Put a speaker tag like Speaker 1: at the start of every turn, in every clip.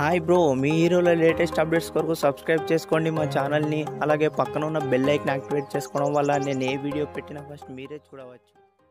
Speaker 1: hi bro మీ హీరోల latest updates కొరకు subscribe చేసుకోండి మా ఛానల్ని అలాగే పక్కన ఉన్న బెల్ ఐకన్ యాక్టివేట్ చేసుకోవడం వల్ల నేను ఏ వీడియో పెట్టినా ఫస్ట్ మీరే చూడవచ్చు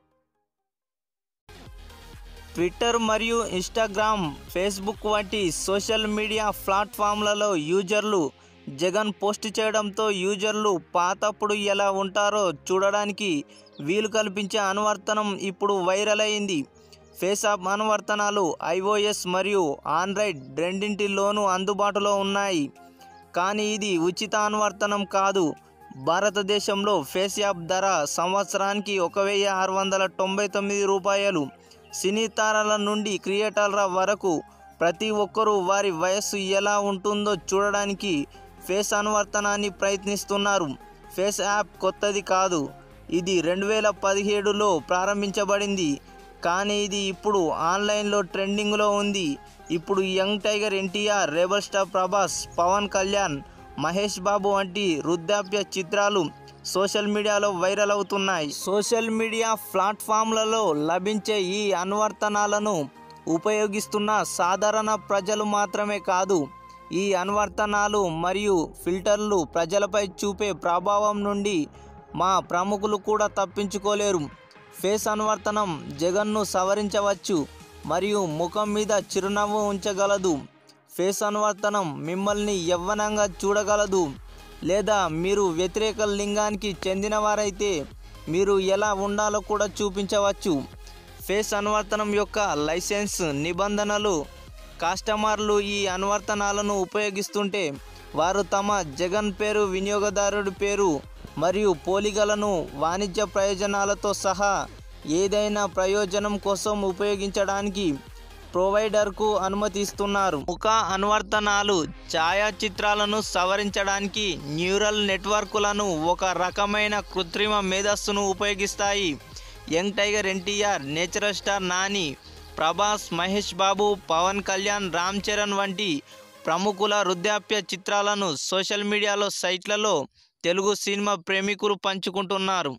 Speaker 1: ట్విట్టర్ మరియు ఇన్స్టాగ్రామ్ ఫేస్బుక్ వంటి సోషల్ మీడియా ప్లాట్ఫామ్లలో యూజర్లు జగన్ పోస్ట్ చేయడంతో యూజర్లు పాతప్పుడు ఎలా ఉంటారో చూడడానికి వీలు కల్పించే అనువర్తనం ఇప్పుడు వైరల్ అయింది ఫేస్ యాప్ అనువర్తనాలు ఐఓఎస్ మరియు ఆండ్రాయిడ్ రెండింటిలోనూ అందుబాటులో ఉన్నాయి కానీ ఇది ఉచిత అనువర్తనం కాదు భారతదేశంలో ఫేస్ యాప్ ధర సంవత్సరానికి ఒక వెయ్యి ఆరు వందల తొంభై తొమ్మిది రూపాయలు సినీ తారల నుండి క్రియేటర్ల వరకు ప్రతి ఒక్కరూ వారి వయస్సు ఎలా ఉంటుందో చూడడానికి ఫేస్ అనువర్తనాన్ని ప్రయత్నిస్తున్నారు ఫేస్ యాప్ కొత్తది కాదు ఇది రెండు వేల పదిహేడులో ప్రారంభించబడింది కానీ ఇది ఇప్పుడు ఆన్లైన్లో ట్రెండింగ్లో ఉంది ఇప్పుడు young tiger NTR rebel star Prabhas Pawan Kalyan Mahesh Babu వంటి వృద్ధాప్య చిత్రాలు సోషల్ మీడియాలో వైరల్ అవుతున్నాయి సోషల్ మీడియా ప్లాట్ఫామ్లలో లభించే ఈ అనువర్తనాలను ఉపయోగిస్తున్న సాధారణ ప్రజలు మాత్రమే కాదు ఈ అనువర్తనాలు మరియు ఫిల్టర్లు ప్రజలపై చూపే ప్రభావం నుండి మా ప్రముఖులు కూడా తప్పించుకోలేరు ఫేస్ అనువర్తనం జగన్ను సవరించవచ్చు మరియు ముఖం మీద చిరునవ్వు ఉంచగలదు ఫేస్ అనువర్తనం మిమ్మల్ని యవ్వనంగా చూడగలదు లేదా మీరు వ్యతిరేక లింగానికి చెందినవారైతే మీరు ఎలా ఉండాలో కూడా చూపించవచ్చు ఫేస్ అనువర్తనం యొక్క లైసెన్స్ నిబంధనలు కస్టమర్లు ఈ అనువర్తనాలను ఉపయోగిస్తుంటే వారు తమ జగన్ పేరు వినియోగదారుడి పేరు మరియు పోలికలను వాణిజ్య ప్రయోజనాలతో సహా ఏదైనా ప్రయోజనం కోసం ఉపయోగించడానికి ప్రొవైడర్కు అనుమతిస్తున్నారు ముఖ అనువర్తనాలు ఛాయాచిత్రాలను సవరించడానికి న్యూరల్ నెట్వర్కులను ఒక రకమైన కృత్రిమ మేధస్సును ఉపయోగిస్తాయి young tiger NTR natural star Nani Prabhas Mahesh Babu Pawan Kalyan Ram Charan వంటి ప్రముఖుల వృద్ధాప్య చిత్రాలను సోషల్ మీడియాలో సైట్లలో తెలుగు సినిమా ప్రేమికులు పంచుకుంటున్నారు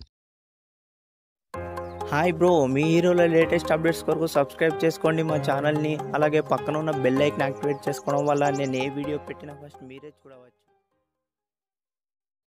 Speaker 1: హాయ్ బ్రో మీ హీరోల లేటెస్ట్ అప్డేట్స్ కొరకు సబ్స్క్రైబ్ చేసుకోండి మా ఛానల్ని అలాగే పక్కన ఉన్న బెల్ ఐకన్ యాక్టివేట్ చేసుకోవడం వల్ల నేను ఏ వీడియో పెట్టినా ఫస్ట్ మీరే చూడవచ్చు